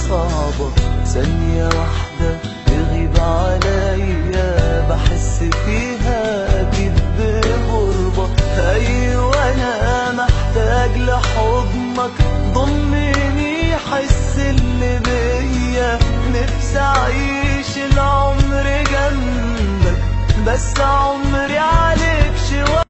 صعبة ثانية واحدة تغيب عليا بحس فيها أكيد بغربة أيوة أنا محتاج لحضنك ضمني حس اللي بيا نفسي أعيش العمر جنبك بس عمري